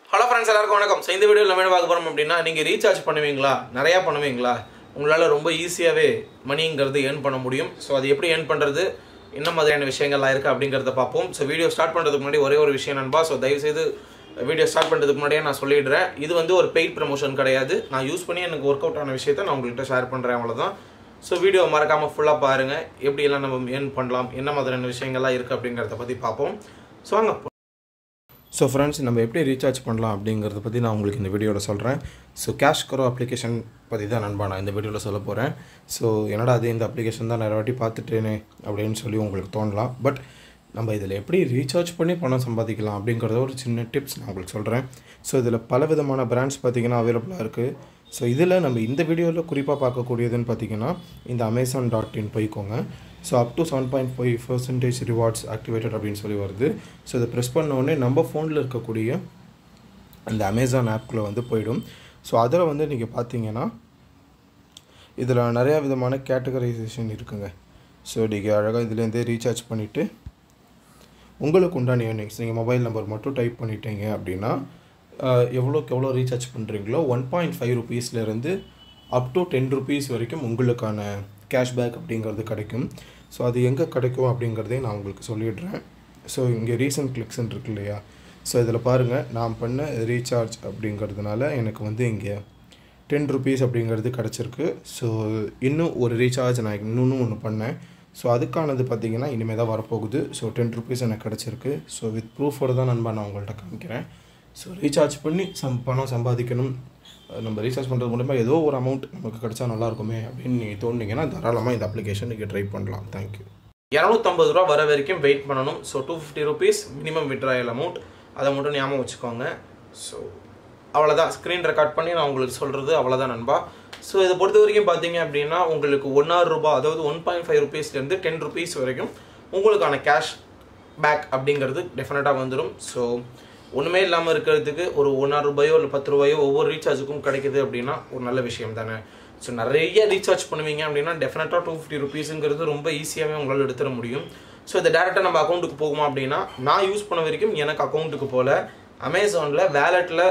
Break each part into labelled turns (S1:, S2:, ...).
S1: hello friends எல்லாருக்கும் வணக்கம் so இந்த வீடியோவில் நம்ம என்ன பார்க்க போகிறோம் அப்படின்னா நீங்கள் ரீசார்ஜ் பண்ணுவீங்களா நிறையா பண்ணுவீங்களா உங்களால் ரொம்ப ஈஸியாகவே மணிங்கிறது ஏர்ன் பண்ண முடியும் ஸோ அது எப்படி ஏர்ன் பண்ணுறது என்ன மாதிரியான விஷயங்கள்லாம் இருக்குது அப்படிங்கிறத பார்ப்போம் ஸோ வீடியோ ஸ்டார்ட் பண்ணுறதுக்கு முன்னாடி ஒரே ஒரு விஷயம் நண்பா ஸோ தயவுசெய்து வீடியோ ஸ்டார்ட் பண்ணுறதுக்கு முன்னாடியே நான் சொல்லிடுறேன் இது வந்து ஒரு பெய்ட் ப்ரமோஷன் கிடையாது நான் யூஸ் பண்ணி எனக்கு ஒர்க் அவுட் ஆன விஷயத்தை நான் உங்கள்கிட்ட ஷேர் பண்ணுறேன் அவ்வளோதான் ஸோ வீடியோ மறக்காமல் ஃபுல்லாக பாருங்கள் எப்படியெல்லாம் நம்ம ஏர்ன் பண்ணலாம் என்ன மாதிரியான விஷயங்கள்லாம் இருக்குது அப்படிங்கிறத பற்றி பார்ப்போம் ஸோ வாங்க ஸோ ஃப்ரெண்ட்ஸ் நம்ம எப்படி ரீசார்ஜ் பண்ணலாம் அப்படிங்கிறத பற்றி நான் உங்களுக்கு இந்த வீடியோவில் சொல்கிறேன் ஸோ கேஷ் கரோ அப்ளிகேஷன் பற்றி தான் நண்பா நான் இந்த வீடியோவில் சொல்ல போகிறேன் ஸோ என்னடா அது இந்த அப்ளிகேஷன் தான் நிறைய வாட்டி பார்த்துட்டேனே அப்படின்னு சொல்லி உங்களுக்கு தோணலாம் பட் நம்ம இதில் எப்படி ரீசார்ஜ் பண்ணி பணம் சம்பாதிக்கலாம் அப்படிங்கிறத ஒரு சின்ன டிப்ஸ் நான் உங்களுக்கு சொல்கிறேன் ஸோ இதில் பல விதமான பிராண்ட்ஸ் பார்த்திங்கன்னா அவைலபிளாக இருக்குது ஸோ இதில் நம்ம இந்த வீடியோவில் குறிப்பாக பார்க்கக்கூடியதுன்னு பார்த்தீங்கன்னா இந்த அமேசான் டாட் இன் போய்க்கோங்க so up to seven point five percentage rewards activated அப்படின்னு சொல்லி வருது ஸோ இதை ப்ரெஸ் பண்ண உடனே நம்ம ஃபோனில் இருக்கக்கூடிய அந்த அமேசான் ஆப்குள்ளே வந்து போயிடும் ஸோ அதில் வந்து நீங்கள் பார்த்தீங்கன்னா இதில் நிறையா விதமான கேட்டகரைசேஷன் இருக்குங்க ஸோ நீங்கள் அழகாக இதுலேருந்தே ரீசார்ஜ் பண்ணிவிட்டு உங்களுக்கு உண்டான ஏர்னிங்ஸ் நீங்கள் மொபைல் நம்பர் மட்டும் டைப் பண்ணிட்டீங்க அப்படின்னா ஆஹ், எவ்வளோக்கு எவ்வளோ ரீசார்ஜ் பண்ணுறீங்களோ ஒன் பாயிண்ட் ஃபைவ் ருபீஸ்லேருந்து அப் டு டென் ருபீஸ் வரைக்கும் உங்களுக்கான கேஷ்பேக் அப்படிங்கிறது கிடைக்கும் ஸோ அது எங்கே கிடைக்கும் அப்படிங்கிறதையும் நான் உங்களுக்கு சொல்லிடுறேன் ஸோ இங்கே ரீசன்ட் கிளிக்ஸ்ன்னு இருக்கு இல்லையா ஸோ இதில் பாருங்கள் நான் பண்ண ரீசார்ஜ் அப்படிங்கிறதுனால எனக்கு வந்து இங்கே டென் ருபீஸ் அப்படிங்கிறது கிடச்சிருக்கு ஸோ இன்னும் ஒரு ரீசார்ஜ் நான் இன்னொன்று ஒன்று பண்ணேன் ஸோ அதுக்கானது பார்த்தீங்கன்னா இனிமேல் தான் வரப்போகுது ஸோ டென் ருபீஸ் எனக்கு கிடச்சிருக்கு ஸோ வித் ப்ரூஃபோடு தான் நண்பா நான் உங்கள்கிட்ட காமிக்கிறேன் ஸோ ரீசார்ஜ் பண்ணி சம் பணம் சம்பாதிக்கணும் அஹ் நம்ம ரீசார்ஜ் பண்ணுறது மூலமா ஏதோ ஒரு அமௌண்ட் நமக்கு கிடைச்சா நல்லா இருக்குமே அப்படின்னு நீங்கள் தோணுனீங்கன்னா தாராளமாக இந்த அப்ளிகேஷன் நீங்கள் ட்ரை பண்ணலாம் தேங்க்யூ இரநூத்தம்பது ரூபா வர வரைக்கும் வெயிட் பண்ணணும் so two fifty rupees minimum withdrawal amount அதை மட்டும் ஞாபகம் வச்சுக்கோங்க ஸோ அவ்வளோதான் ஸ்க்ரீன் ரெக்கார்ட் பண்ணி நான் உங்களுக்கு சொல்கிறது அவ்வளோதான் நண்பா ஸோ இதை பொறுத்த வரைக்கும் பார்த்தீங்க அப்படின்னா உங்களுக்கு ஒன்னாறு ரூபாய் அதாவது ஒன் பாயிண்ட் ஃபைவ் ருபீஸ்லேருந்து டென் ருபீஸ் வரைக்கும் உங்களுக்கான கேஷ் பேக் அப்படிங்கிறது டெஃபினட்டாக வந்துடும் ஸோ ஒன்றுமே இல்லாமல் இருக்கிறதுக்கு ஒரு ஒன்றா ரூபாயோ இல்லை பத்து ரூபாயோ ஒவ்வொரு ரீசார்ஜுக்கும் கிடைக்குது அப்படின்னா ஒரு நல்ல விஷயம் தானே ஸோ நிறைய ரீசார்ஜ் பண்ணுவீங்க அப்படின்னா டெஃபினட்டாக டூ ஃபிஃப்டி ருபீஸுங்கிறது ரொம்ப ஈஸியாகவே உங்களால் எடுத்துட முடியும் ஸோ இதை டேரெக்டாக நம்ம அக்கௌண்ட்டுக்கு போகுமா அப்படின்னா நான் யூஸ் பண்ண வரைக்கும் எனக்கு அக்கௌண்ட்டுக்கு போல அமேசானில் வேலெட்டில்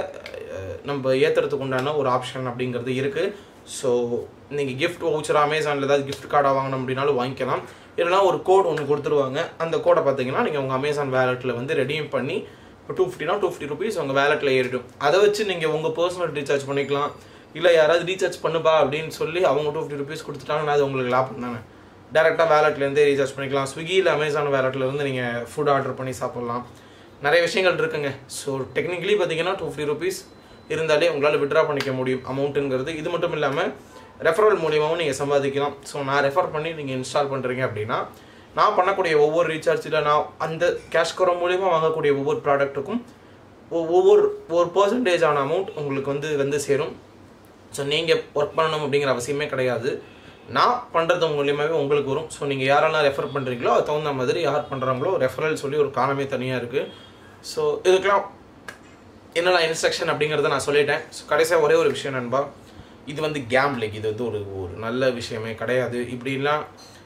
S1: நம்ம ஏற்றுறதுக்கு உண்டான ஒரு ஆப்ஷன் அப்படிங்கிறது இருக்குது ஸோ நீங்கள் கிஃப்ட் வவுச்சர் அமேசானில் ஏதாவது கிஃப்ட் கார்டாக வாங்கணும் அப்படின்னாலும் வாங்கிக்கலாம் இல்லைனா ஒரு கோட் ஒன்று கொடுத்துருவாங்க அந்த கோடை பார்த்தீங்கன்னா நீங்கள் உங்கள் அமேசான் வேலெட்டில் வந்து ரெடீம் பண்ணி இப்போ டூ ஃபிஃப்டினா டூ ஃபிஃப்டி ருபீஸ் உங்கள் வேலெட்டில் ஏறிடும் அதை வச்சு நீங்கள் உங்கள் பர்சனல் ரீசார்ஜ் பண்ணிக்கலாம் இல்லை யாராவது ரீசார்ஜ் பண்ணுப்பா அப்படின்னு சொல்லி அவங்க டூ ஃபிஃப்டி ருபீஸ் கொடுத்துட்டாங்கன்னா அது உங்களுக்கு லாபம் தானே டேரெக்டாக வேலெட்லேருந்தே ரீசார்ஜ் பண்ணிக்கலாம் ஸ்விக்கியில் அமேசான் வேலெட்லேருந்து நீங்கள் ஃபுட் ஆர்டர் பண்ணி சாப்பிட்லாம் நிறைய விஷயங்கள் இருக்குங்க ஸோ டெக்னிக்கலி பார்த்தீங்கன்னா டூ ஃபிஃப்டி ருபீஸ் இருந்தாலே உங்களால் விட்ரா பண்ணிக்க முடியும் அமௌண்ட்டுங்கிறது இது மட்டும் இல்லாமல் ரெஃபரல் மூலியமாகவும் நீங்கள் சம்பாதிக்கலாம் ஸோ நான் ரெஃபர் பண்ணி நீங்கள் இன்ஸ்டால் பண்ணுறீங்க அப்படின்னா நான் பண்ணக்கூடிய ஒவ்வொரு ரீசார்ஜில் நான் அந்த கேஷ் கரோ மூலியமாக வாங்கக்கூடிய ஒவ்வொரு ப்ராடக்ட்டுக்கும் ஒவ்வொரு ஒரு பர்சன்டேஜ் ஆன அமௌண்ட் உங்களுக்கு வந்து வந்து சேரும் ஸோ நீங்கள் ஒர்க் பண்ணணும் அப்படிங்கிற அவசியமே கிடையாது நான் பண்ணுறது மூலியமாகவே உங்களுக்கு வரும் ஸோ நீங்கள் யாரெல்லாம் ரெஃபர் பண்ணுறீங்களோ அது தகுந்த மாதிரி யார் பண்ணுறாங்களோ ரெஃபரல் சொல்லி ஒரு காலமே தனியாக இருக்குது ஸோ இதுக்கெல்லாம் என்னென்ன இன்ஸ்ட்ரக்ஷன் அப்படிங்கிறத நான் சொல்லிட்டேன் ஸோ கடைசியாக ஒரே ஒரு விஷயம் நண்பா இது வந்து கேம்லிங் இது வந்து ஒரு ஒரு நல்ல விஷயமே கிடையாது இப்படிலாம்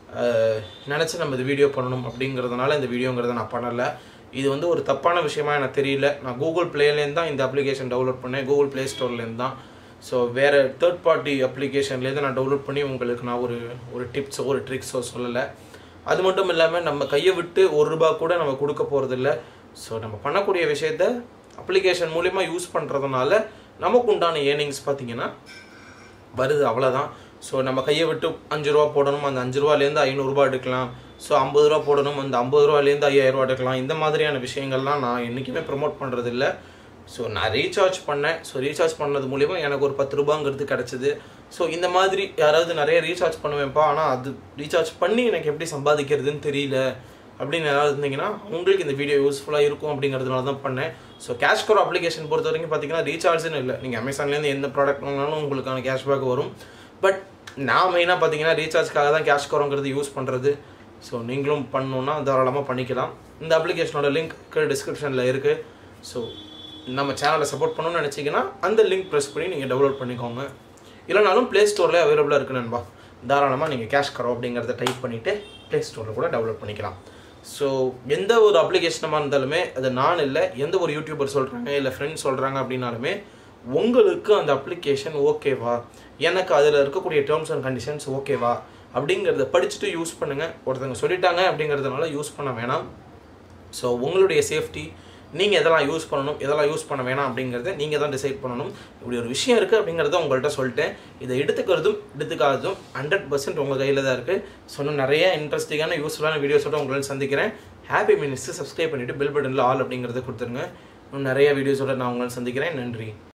S1: நினச்சி நம்ம இது வீடியோ பண்ணணும் அப்படிங்கிறதுனால இந்த வீடியோங்கிறத நான் பண்ணலை இது வந்து ஒரு தப்பான விஷயமா எனக்கு தெரியல நான் கூகுள் ப்ளேலேருந்து தான் இந்த அப்ளிகேஷன் டவுன்லோட் பண்ணேன் கூகுள் ப்ளே ஸ்டோர்லேருந்து தான் ஸோ வேறு தேர்ட் பார்ட்டி அப்ளிகேஷன்லேருந்து நான் டவுன்லோட் பண்ணி உங்களுக்கு நான் ஒரு ஒரு டிப்ஸோ ஒரு ட்ரிக்ஸோ சொல்லலை அது மட்டும் இல்லாமல் நம்ம கையை விட்டு ஒரு ரூபா கூட நம்ம கொடுக்க போகிறதில்ல ஸோ நம்ம பண்ணக்கூடிய விஷயத்த அப்ளிகேஷன் மூலிமா யூஸ் பண்ணுறதுனால நமக்கு உண்டான ஏர்னிங்ஸ் பார்த்தீங்கன்னா வருது அவ்வளோதான் ஸோ நம்ம கையை விட்டு அஞ்சு ரூபா போடணும் அந்த அஞ்சு ரூபாலேருந்து ஐநூறுரூபா எடுக்கலாம் ஸோ ஐம்பது ரூபா போடணும் அந்த ஐம்பது ரூபாலேருந்து ஐயாயிரம் ரூபா எடுக்கலாம் இந்த மாதிரியான விஷயங்கள்லாம் நான் என்றைக்குமே ப்ரமோட் பண்ணுறது இல்லை ஸோ நான் ரீசார்ஜ் பண்ணேன் ஸோ ரீசார்ஜ் பண்ணது மூலிமா எனக்கு ஒரு பத்து ரூபாங்கிறது கிடச்சிது ஸோ இந்த மாதிரி யாராவது நிறைய ரீசார்ஜ் பண்ணுவேன்ப்பா ஆனால் அது ரீசார்ஜ் பண்ணி எனக்கு எப்படி சம்பாதிக்கிறதுன்னு தெரியல அப்படின்னு யாராவது இருந்தீங்கன்னா உங்களுக்கு இந்த வீடியோ யூஸ்ஃபுல்லாக இருக்கும் அப்படிங்கிறதுனால தான் பண்ணேன் ஸோ கேஷ் கரோ அப்ளிகேஷன் பொறுத்த வரைக்கும் பார்த்தீங்கன்னா ரீசார்ஜ்னு இல்லை நீங்கள் அமேசான்லேருந்து எந்த ப்ராடக்ட் வாங்கினாலும் உங்களுக்கான கேஷ்பேக் வரும் பட் நான் மெயினாக பார்த்தீங்கன்னா ரீசார்ஜ்க்காக தான் கேஷ் கரோங்கிறது யூஸ் பண்ணுறது ஸோ நீங்களும் பண்ணணுன்னா தாராளமாக பண்ணிக்கலாம் இந்த அப்ளிகேஷனோட லிங்க் கீழே டிஸ்கிரிப்ஷனில் இருக்குது ஸோ நம்ம சேனலை சப்போர்ட் பண்ணணும்னு நினச்சிங்கன்னா அந்த லிங்க் ப்ரெஸ் பண்ணி நீங்கள் டவுன்லோட் பண்ணிக்கோங்க இல்லைனாலும் ப்ளே ஸ்டோரில் அவைலபிளாக இருக்குது நண்பா தாராளமாக நீங்கள் கேஷ் கரோ அப்படிங்கிறத டைப் பண்ணிவிட்டு ப்ளே ஸ்டோரில் கூட டவுன்லோட் பண்ணிக்கலாம் ஸோ எந்த ஒரு அப்ளிகேஷனமாக இருந்தாலுமே அது நான் இல்லை எந்த ஒரு யூடியூபர் சொல்கிறாங்க இல்லை ஃப்ரெண்ட்ஸ் சொல்கிறாங்க அப்படின்னாலுமே உங்களுக்கு அந்த அப்ளிகேஷன் ஓகேவா எனக்கு அதில் இருக்கக்கூடிய டேர்ம்ஸ் அண்ட் கண்டிஷன்ஸ் ஓகேவா அப்படிங்கிறத படிச்சுட்டு யூஸ் பண்ணுங்கள் ஒருத்தவங்க சொல்லிட்டாங்க அப்படிங்கிறதுனால யூஸ் பண்ண வேணாம் ஸோ உங்களுடைய சேஃப்டி நீங்கள் எதெல்லாம் யூஸ் பண்ணணும் எதெல்லாம் யூஸ் பண்ண வேணாம் அப்படிங்கிறத நீங்கள் தான் டிசைட் பண்ணணும் இப்படி ஒரு விஷயம் இருக்குது அப்படிங்கிறத உங்கள்கிட்ட சொல்லிட்டேன் இதை எடுத்துக்கிறதும் எடுத்துக்காததும் ஹண்ட்ரட் பர்சன்ட் உங்கள் கையில் தான் இருக்குது ஸோ இன்னும் நிறைய இன்ட்ரெஸ்டிங்கான யூஸ்ஃபுல்லான வீடியோஸோட உங்களை சந்திக்கிறேன் ஹாப்பி மினிட்ஸ் சப்ஸ்கிரைப் பண்ணிவிட்டு பெல் பட்டனில் ஆல் அப்படிங்கிறத கொடுத்துருங்க இன்னும் நிறைய வீடியோஸோட நான் உங்களை சந்திக்கிறேன் நன்றி